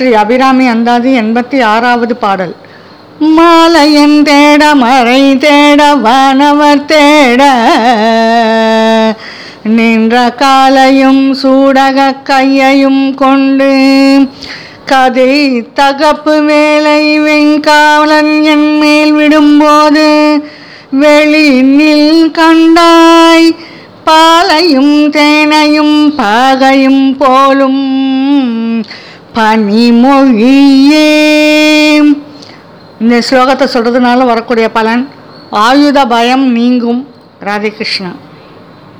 ஸ்ரீ அபிராமி அந்தாதி எண்பத்தி ஆறாவது பாடல் மாலையன் தேட மறை தேட வானவர் தேட நின்ற காலையும் சூடக கையையும் கொண்டு கதை தகப்பு வேலை வெங்காவலன் என் மேல் விடும்போது வெளியில் கண்டாய் பாலையும் தேனையும் பாகையும் போலும் பனிமொழியே இந்த ஸ்லோகத்தை சொல்கிறதுனால வரக்கூடிய பலன் ஆயுத பயம் நீங்கும் ராதே கிருஷ்ணா